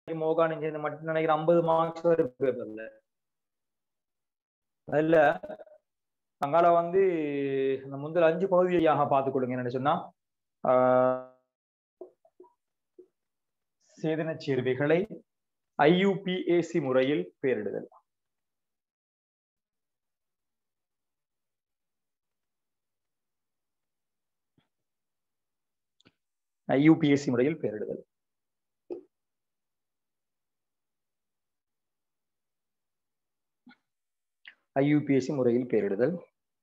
மோகானும் சேர்ந்து மட்டும் நினைக்கிறேன் ஐம்பது மார்க்ஸ் வரும் பேப்பர்ல அதுல அங்கால வந்து அந்த முந்தல் அஞ்சு பகுதியாக பார்த்துக் கொள்ளுங்க என்ன சொன்னா ஆஹ் சேதன சேர்வைகளை ஐயுபிஏசி முறையில் பெயரிடுதல் ஐயுபிஎஸ்சி முறையில் பெயரிடுதல் ஐயுபிஎஸ்சி முறையில் பெயரிடுதல்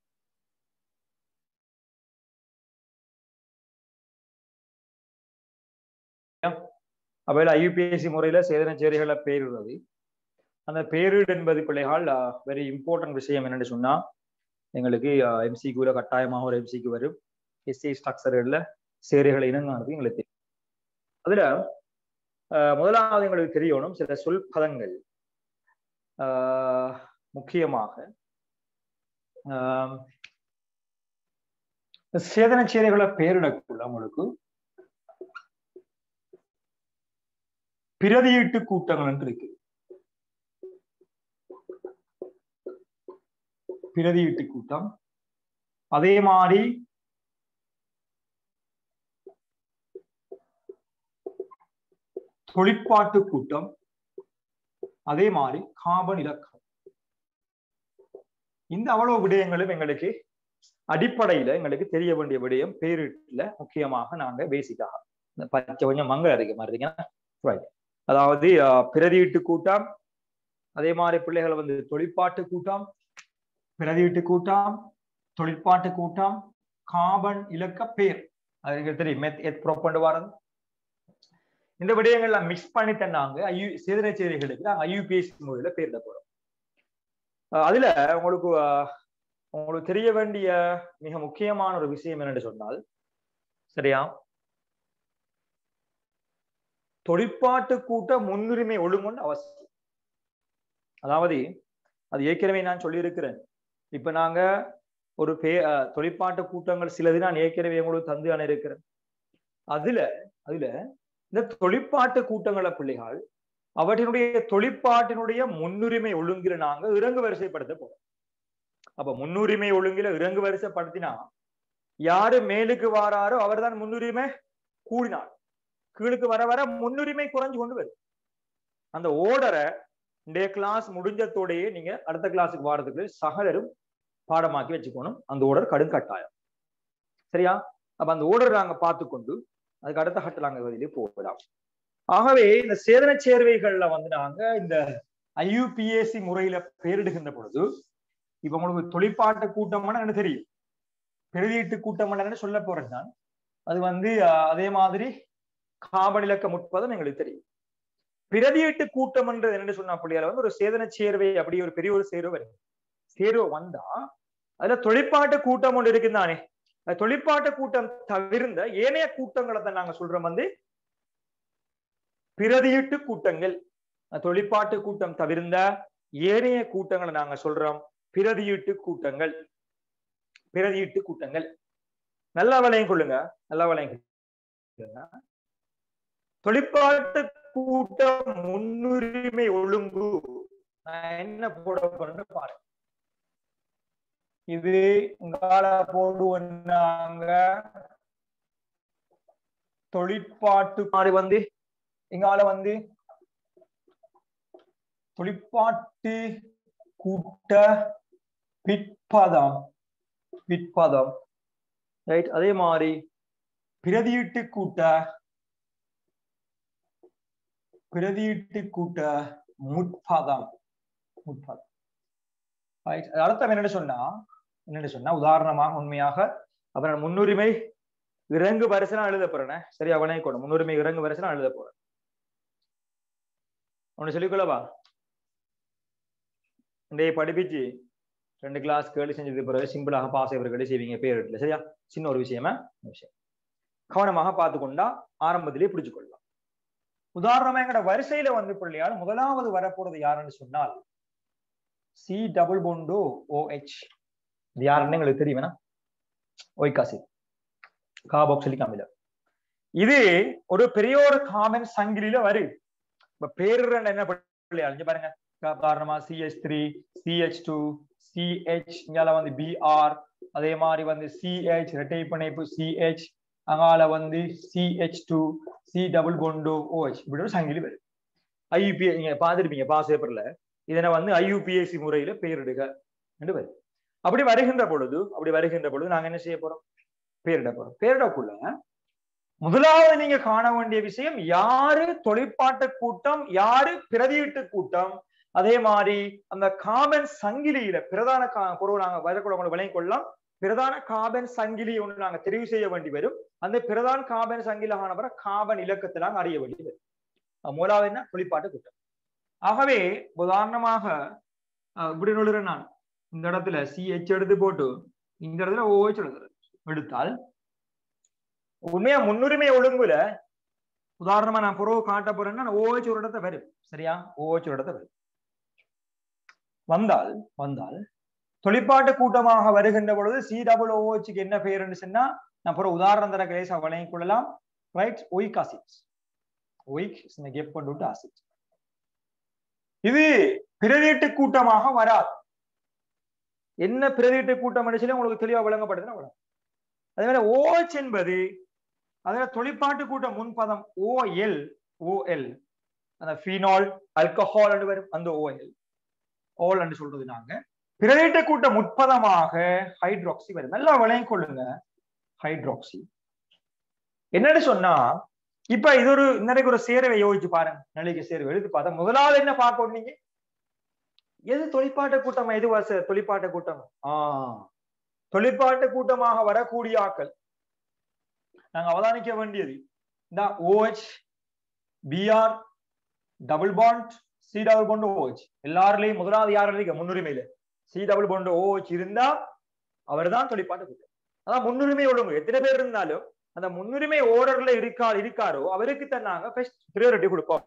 அவையில் ஐயுபிஎஸ்சி முறையில சேதன சேரிகளை பெயரிடுறது அந்த பேரிடு என்பது பிள்ளைகள் வெரி இம்பார்ட்டன்ட் விஷயம் என்னன்னு சொன்னா எங்களுக்கு எம்சிக்யூல கட்டாயமாக ஒரு எம்சிக்கு வரும் எஸ்சி ஸ்ட்ரக்சர்ல சேரிகளை இனங்கானது எங்களுக்கு தெரியும் அதுல முதலாவது எங்களுக்கு தெரியணும் சில சொல் பதங்கள் முக்கியமாக சேதன சேரிகளை பெயரிடக்குள்ள உங்களுக்கு பிரதியீட்டு கூட்டங்கள் இருக்கு பிரதியீட்டு கூட்டம் அதே மாதிரி தொழிற்பாட்டு கூட்டம் அதே மாதிரி காபன் இலக்கம் இந்த அவ்வளவு விடயங்களும் எங்களுக்கு அடிப்படையில எங்களுக்கு தெரிய வேண்டிய விடயம் பேரிட்டுல முக்கியமாக நாங்க பேசிக்காக இந்த பச்சை கொஞ்சம் மங்கள இருக்கு மாதிரி ரைட் அதாவது பிரதியீட்டு கூட்டம் அதே மாதிரி பிள்ளைகளை வந்து தொழிற்பாட்டு கூட்டம் பிரதியீட்டு கூட்டம் தொழிற்பாட்டு கூட்டம் காபன் இலக்க பேர் அது எங்களுக்கு தெரியும் மெத் எத் ப்ரோப்பண்டு வரது இந்த விடயங்கள்லாம் மிக்ஸ் பண்ணி தந்தாங்க ஐயு சேதன சேரிகளுக்கு நாங்கள் ஐயூபிஎஸ் முறையில பேரிட போறோம் அதுல உங்களுக்கு உங்களுக்கு தெரிய வேண்டிய மிக முக்கியமான ஒரு விஷயம் என்னன்னு சொன்னால் சரியா தொழிற்பாட்டு கூட்ட முன்னுரிமை ஒழுங்குன்னு அவசியம் அதாவது அது ஏற்கனவே நான் சொல்லியிருக்கிறேன் இப்ப நாங்க ஒரு பே தொழிற்பாட்டு கூட்டங்கள் சிலது நான் ஏற்கனவே உங்களுக்கு தந்து இருக்கிறேன் அதுல அதுல இந்த தொழிற்பாட்டு கூட்டங்கள பிள்ளைகள் அவற்றினுடைய தொழிற்பாட்டினுடைய முன்னுரிமை ஒழுங்கில நாங்க இறங்கு வரிசைப்படுத்த போறோம் அப்ப முன்னுரிமை ஒழுங்கில இறங்கு வரிசைப்படுத்தினா யாரு மேலுக்கு வாராரோ அவர் தான் முன்னுரிமை கூடினார் கீழுக்கு வர வர முன்னுரிமை குறைஞ்சு கொண்டு வரும் அந்த ஓர்டரை இன்றைய கிளாஸ் முடிஞ்சத்தோடயே நீங்க அடுத்த கிளாஸுக்கு வாரத்துக்கு சகலரும் பாடமாக்கி வச்சுக்கணும் அந்த ஓர்டர் கடும் கட்டாயம் சரியா அப்ப அந்த ஓர்டர் நாங்க பார்த்து கொண்டு அதுக்கு அடுத்த கட்ட நாங்க வெளியே போகலாம் ஆகவே இந்த சேதன சேர்வைகள்ல வந்து நாங்க இந்த ஐயுபிஎஸ்சி முறையில பெயரிடுகின்ற பொழுது இப்ப உங்களுக்கு தொழிற்பாட்டு கூட்டம்னா எனக்கு தெரியும் பிரதியீட்டு கூட்டம் சொல்ல போறேன் நான் அது வந்து அதே மாதிரி காபன் இலக்க முற்பதம் எங்களுக்கு தெரியும் பிரதியீட்டு கூட்டம் என்றது என்னன்னு சொன்னா பிள்ளையால வந்து ஒரு சேதன சேர்வை அப்படி ஒரு பெரிய ஒரு சேர்வு வருது சேர்வு வந்தா அதுல தொழிற்பாட்டு கூட்டம் ஒன்று இருக்குதானே தொழிற்பாட்டு கூட்டம் தவிர்ந்த ஏனைய கூட்டங்களை தான் நாங்க சொல்றோம் வந்து பிரதியீட்டு கூட்டங்கள் தொழிற்பாட்டு கூட்டம் தவிர்ந்த ஏனைய கூட்டங்களை நாங்க சொல்றோம் பிரதியீட்டு கூட்டங்கள் பிரதியீட்டு கூட்டங்கள் நல்லா வளையம் கொள்ளுங்க நல்லா வளையம் கொள்ளுங்க தொழிற்பாட்டு கூட்டம் முன்னுரிமை ஒழுங்கு நான் என்ன போட போறேன்னு பாருங்க இது உங்கால போடுவாங்க தொழிற்பாட்டு மாதிரி வந்து இங்கால வந்து தொழிற்பாட்டு கூட்ட பிற்பதம் பிற்பதம் ரைட் அதே மாதிரி பிரதியீட்டு கூட்ட பிரதியீட்டு கூட்ட முற்பதம் முற்பதம் ரைட் அர்த்தம் என்னன்னு சொன்னா என்னன்னு சொன்னா உதாரணமாக உண்மையாக அப்புறம் முன்னுரிமை இறங்கு வரிசை எழுத போறேன் சரியா வணக்கம் முன்னுரிமை இறங்கு வரிசை எழுத போறேன் ஒண்ணு சொல்லிக்கொள்ளவா இன்றைய படிப்பிச்சு ரெண்டு கிளாஸ் கேள்வி செஞ்சதுக்கு பிறகு சிம்பிளாக பாஸ் ஆகிறவர்களே செய்வீங்க பேர் இடத்துல சரியா சின்ன ஒரு விஷயமா விஷயம் கவனமாக பார்த்து கொண்டா ஆரம்பத்திலே பிடிச்சு கொள்ளலாம் உதாரணமா எங்கட வரிசையில வந்து பிள்ளையால் முதலாவது வரப்போறது யாருன்னு சொன்னால் சி டபுள் போண்டோ ஓஹெச் இது யாருன்னு எங்களுக்கு தெரியுமா ஒய்காசி காபாக்சிலிக் அமிலம் இது ஒரு பெரிய ஒரு காமன் சங்கிலியில வருது இப்ப பேருடன் என்ன பிள்ளையா இங்க பாருங்க கா- காரணமா CH three CH two CH இங்கால வந்து பிஆர் அதே மாதிரி வந்து சிஹெச் இரட்டை பிணைப்பு சிஹெச் அங்கால வந்து CH two C double bond OH இப்படி ஒரு சங்கிலி வரும் ஐயூபி நீங்க பார்த்துருப்பீங்க பாஸ் பேப்பர்ல இதனை வந்து ஐயூபிஎஸ்சி முறையில பெயரிடுக என்று வரும் அப்படி வருகின்ற பொழுது அப்படி வருகின்ற பொழுது நாங்க என்ன செய்ய போறோம் பேரிட போறோம் பேரிடக்குள்ள முதலாவது நீங்க காண வேண்டிய விஷயம் யாரு தொழிற்பாட்டு கூட்டம் யாரு பிரதியீட்டு கூட்டம் அதே மாதிரி அந்த காபன் சங்கிலியில பிரதான கா பொருள் நாங்க வரக்கூட உங்களுக்கு விளங்கிக் கொள்ளலாம் பிரதான காபன் சங்கிலி ஒன்று நாங்க தெரிவு செய்ய வேண்டி வரும் அந்த பிரதான காபன் சங்கிலி ஆனவரை காபன் இலக்கத்தை நாங்க அறிய வேண்டி வரும் அஹ் முதலாவது என்ன தொழிற்பாட்டு கூட்டம் ஆகவே உதாரணமாக அஹ் இப்படி நுழுறேன் நான் இந்த இடத்துல சிஹெச் எடுத்து போட்டு இந்த இடத்துல ஓஹெச் எழுதுறேன் எடுத்தால் உண்மையா முன்னுரிமை ஒழுங்குல உதாரணமா நான் புறவு காட்ட போறேன்னா ஓஹெச் ஒரு இடத்த வரும் சரியா ஓஹெச் ஒரு இடத்த வரும் வந்தால் வந்தால் தொழிற்பாட்டு கூட்டமாக வருகின்ற பொழுது சி டபுள் ஓஹெச்சுக்கு என்ன பெயர்னு சொன்னா நான் புற உதாரணம் தர கிளேசா வழங்கிக் கொள்ளலாம் ரைட் ஒயிக் ஆசிட்ஸ் ஒயிக் கெப் கொண்டு ஆசிட் இது பிரதீட்டு கூட்டமாக வராது என்ன பிரதீட்டு கூட்டம் அடிச்சாலும் உங்களுக்கு தெளிவா விளங்கப்படுதுன்னா வரும் அதே மாதிரி ஓஹெச் என்பது அதுல தொழிற்பாட்டு கூட்டம் முன்பதம் ஓஎல் ஓஎல் அந்த ஃபீனால் அல்கஹால் என்று வரும் அந்த ஓஎல் ஓல் என்று சொல்றது நாங்க பிரதீட்டு கூட்டம் முற்பதமாக ஹைட்ராக்சி வரும் நல்லா விளங்கிக் கொள்ளுங்க ஹைட்ராக்சி என்னன்னு சொன்னா இப்ப இது ஒரு இன்னைக்கு ஒரு சேர்வை யோசிச்சு பாருங்க நிலைக்கு சேர்வை எடுத்து பார்த்தா முதலாவது என்ன பார்க்கணும் நீங்க எது தொழிற்பாட்டு கூட்டம் எது வச தொழிற்பாட்டு கூட்டம் ஆஹ் தொழிற்பாட்டு கூட்டமாக வரக்கூடிய ஆக்கள் நாங்க அவதானிக்க வேண்டியது இந்த OH BR double bond C double bond OH எல்லாருலயும் முதலாவது யார் இருக்க முன்னுரிமையில சி டபுள் பாண்ட் ஓஹெச் இருந்தா அவர்தான் தொழிற்பாட்டு கூட்டம் அதான் முன்னுரிமை ஒழுங்கு எத்தனை பேர் இருந்தாலும் அந்த முன்னுரிமை ஓர்டர்ல இருக்கா இருக்காரோ அவருக்கு தான் நாங்க ஃபர்ஸ்ட் ப்ரியாரிட்டி கொடுப்போம்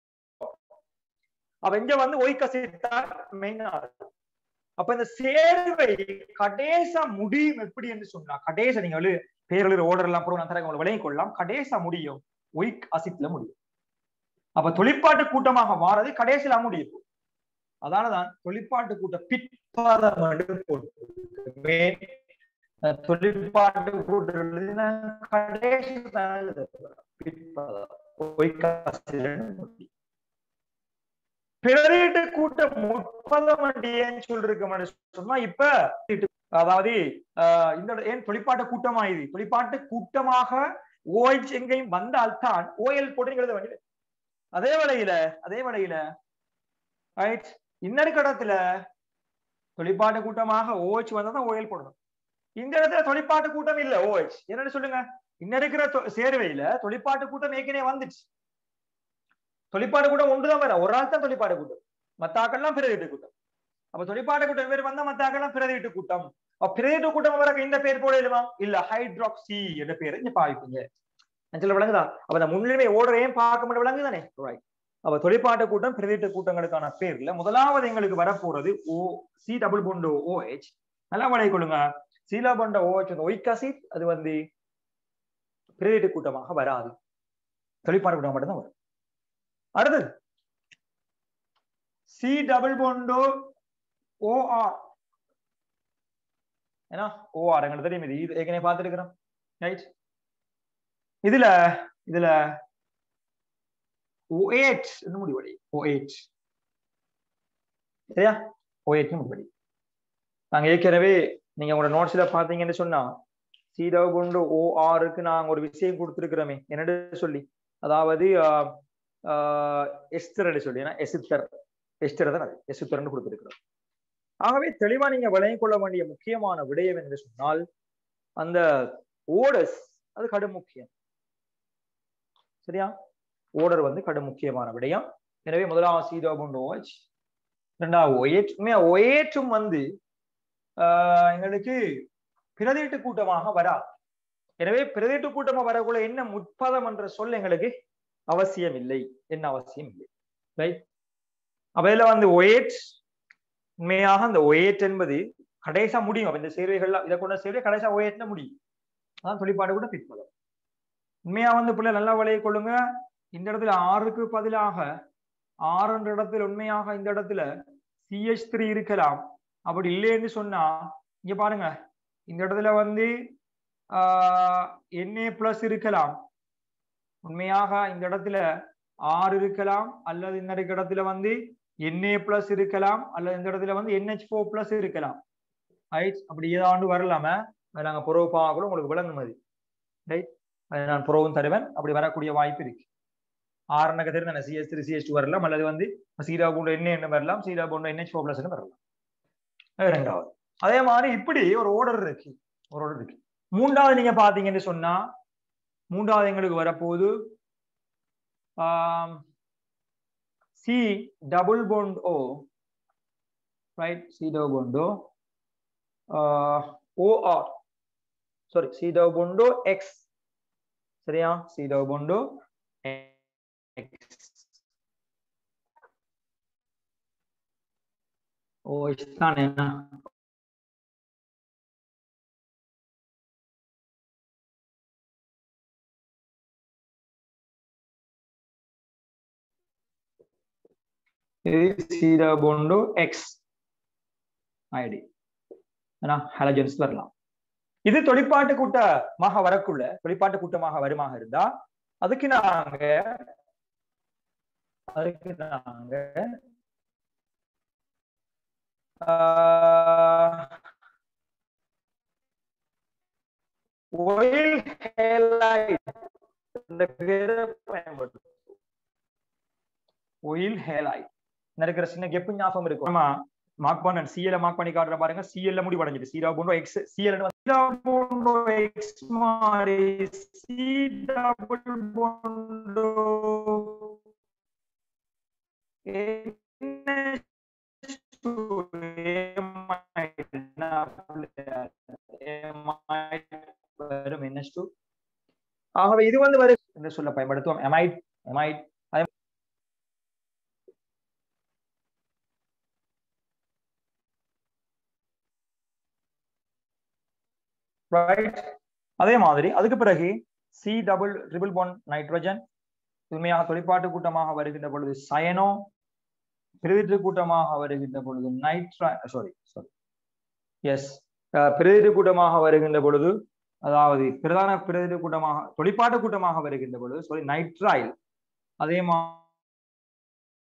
அப்ப இங்க வந்து ஒய்கசிட்டா மெயினா அப்ப இந்த சேர்வை கடைசா முடியும் எப்படி என்று சொன்னா கடைசா நீங்க வந்து பேரழிவு ஓர்டர் எல்லாம் கூட நான் தரேன் உங்களை விளங்கிக் கொள்ளலாம் கடைசா முடியும் ஒய்க் அசிட்ல முடியும் அப்ப தொழிற்பாட்டு கூட்டமாக மாறது கடைசியில முடியும் அதனாலதான் தொழிற்பாட்டு கூட்ட பிற்பாதம் என்று போட்டிருக்கு. அஹ் தொழிற்பாட்டு கூட்டம் கடைசி தான் பிற்பாதம் ஒய்க் அசிட்ல முடியும் பிரதீட்டு கூட்டம் முப்பதாம் ஏன்னு சொல்லிருக்க சொன்னா இப்ப அதாவது ஆஹ் இந்த ஏன் தொழிற்பாட்டு கூட்டமா இது தொழிற்பாட்டு கூட்டமாக ஓஎச் எங்கேயும் வந்தால்தான் ஓஎல் போட்டு எழுத வேண்டியது அதே வேளையில அதே வேளையில ரைட் இன்னொரு கடத்துல தொழிற்பாட்டு கூட்டமாக ஓஎச் வந்தா தான் ஓஎல் போடணும் இந்த இடத்துல தொழிற்பாட்டு கூட்டம் இல்ல ஓஎச் என்னன்னு சொல்லுங்க இன்ன இருக்கிற தொ- சேர்வையில தொழிற்பாட்டு கூட்டம் ஏற்கனவே வந்துச்சு தொழிற்பாடு கூட்டம் ஒன்றுதான் வர ஒரு ஆள் தான் தொழிற்பாடு கூட்டம் மத்தாக்கள்லாம் பிரதிட்டு கூட்டம் அப்ப தொழிற்பாடு கூட்டம் பேர் வந்தா மத்தாக்கள்லாம் பிரதிட்டு கூட்டம் அப்ப பிரதிட்டு கூட்டம் வர இந்த பேர் போட இல்லமா இல்ல ஹைட்ராக்சி என்ற பேரை இங்க பாவிப்பீங்க சில விளங்குதா அப்ப அந்த முன்னுரிமை ஓடுறையும் பார்க்க முடியும் விளங்குதானே ரைட் அப்ப தொழிற்பாட்டு கூட்டம் பிரதிட்டு கூட்டங்களுக்கான பேர்ல முதலாவது எங்களுக்கு வரப்போறது O C double bond OH நல்லா வளைய கொள்ளுங்க சீலா பொண்ட ஓஹெச் வந்து ஒய்காசிட் அது வந்து பிரதிட்டு கூட்டமாக வராது தொழிற்பாடு கூட்டம் மட்டும் தான் வரும் அடுத்தது சி டபுள் பொண்டோ ஓஆர் ஏன்னா ஓஆர் எங்களுக்கு தெரியும் இது இது ஏற்கனவே பார்த்துருக்கிறோம் ரைட் இதுல இதுல ஓஏச் முடிவடி ஓஏச் சரியா ஓஏச் முடிவடி நாங்க ஏற்கனவே நீங்க உங்களோட நோட்ஸ்ல பாத்தீங்கன்னு சொன்னா சி டபுள் பொண்டோ ஓஆருக்கு நாங்க ஒரு விஷயம் கொடுத்துருக்கிறோமே என்னன்னு சொல்லி அதாவது ஆஹ் ஆஹ் எஸ்தர் சொல்லி ஏன்னா எசித்தர் எஸ்டர் தான் அது எசுத்தர்னு கொடுத்திருக்கிறோம் ஆகவே தெளிவா நீங்க விளங்கிக் கொள்ள வேண்டிய முக்கியமான விடயம் என்று சொன்னால் அந்த ஓடஸ் அது கடும் முக்கியம் சரியா ஓடர் வந்து கடும் முக்கியமான விடயம் எனவே முதலாவது சீதோபுண்ட் ஓஹெச் இரண்டாவது ஒயேட் உண்மையா ஒயேற்றும் வந்து ஆஹ் எங்களுக்கு பிரதீட்டு கூட்டமாக வராது எனவே பிரதீட்டு கூட்டமா வரக்குள்ள என்ன முற்பதம் என்ற சொல் எங்களுக்கு அவசியம் இல்லை என்ன அவசியம் இல்லை ரைட் அப்ப இதுல வந்து ஒயேட் உண்மையாக அந்த ஒயேட் என்பது கடைசா முடியும் அப்ப இந்த சேர்வைகள்லாம் இதை கொண்ட சேர்வை கடைசா ஒயேட்ல முடியும் அதான் தொழிற்பாடு கூட பிற்பதம் உண்மையா வந்து பிள்ளை நல்லா விளைய கொள்ளுங்க இந்த இடத்துல ஆறுக்கு பதிலாக ஆறு என்ற இடத்துல உண்மையாக இந்த இடத்துல சிஹெச் த்ரீ இருக்கலாம் அப்படி இல்லைன்னு சொன்னா இங்க பாருங்க இந்த இடத்துல வந்து என்ஏ பிளஸ் இருக்கலாம் உண்மையாக இந்த இடத்துல ஆறு இருக்கலாம் அல்லது இந்த இடத்துல வந்து என்ஏ பிளஸ் இருக்கலாம் அல்லது இந்த இடத்துல வந்து என்ஹெச் ஃபோர் பிளஸ் இருக்கலாம் ரைட் அப்படி ஏதாவது வரலாம அது நாங்க புறவு பார்க்கல உங்களுக்கு விளங்கும் அது ரைட் அது நான் புறவும் தருவேன் அப்படி வரக்கூடிய வாய்ப்பு இருக்கு ஆறு எனக்கு தெரிந்த சிஎஸ் த்ரீ சிஎஸ் டூ வரலாம் அல்லது வந்து சீரா போன்ற என்ன என்ன வரலாம் சீரா போன்ற என்ஹெச் ஃபோர் பிளஸ் வரலாம் அது ரெண்டாவது அதே மாதிரி இப்படி ஒரு ஓர்டர் இருக்கு ஒரு ஓர்டர் இருக்கு மூன்றாவது நீங்க பாத்தீங்கன்னு சொன்னா மூன்றாவது எங்களுக்கு வரப்போகுது C double bond O right C double bond OR sorry C double bond X சரியா C double bond X O தானே என்ன இது சீரா போண்டோ எக்ஸ் ஐடி ஹலஜன்ஸ் வரலாம் இது தொழிற்பாட்டு கூட்டமாக வரக்குள்ள தொழிற்பாட்டு கூட்டமாக வருமாக இருந்தா அதுக்கு நாங்க அதுக்கு நாங்க ஒயில் ஹேலைட் இந்த பேரை பயன்படுத்தும் ஒயில் ஹேலைட் இருக்கிற சின்ன கெப்பு ஞாபகம் இருக்கும் ஆமா மார்க் பண்ண சிஎல் மார்க் பண்ணி காட்டுற பாருங்க சிஎல்ல முடிவடைஞ்சிட்டு சீரா போண்டோ எக்ஸ் சிஎல் சீரா போண்டோ எக்ஸ் மாறி சி டபுள் போண்டோ ஆகவே இது வந்து வரும் என்று சொல்ல பயன்படுத்துவோம் எமைட் எமைட் ரைட் அதே மாதிரி அதுக்கு பிறகு C double triple one nitrogen உண்மையாக தொழிற்பாட்டு கூட்டமாக வருகின்ற பொழுது சயனோ பிரதிற்று கூட்டமாக வருகின்ற பொழுது நைட்ரா சாரி சாரி எஸ் பிரதிற்று கூட்டமாக வருகின்ற பொழுது அதாவது பிரதான பிரதிற்று கூட்டமாக தொழிற்பாட்டு கூட்டமாக வருகின்ற பொழுது சாரி நைட்ராயில் அதே மாதிரி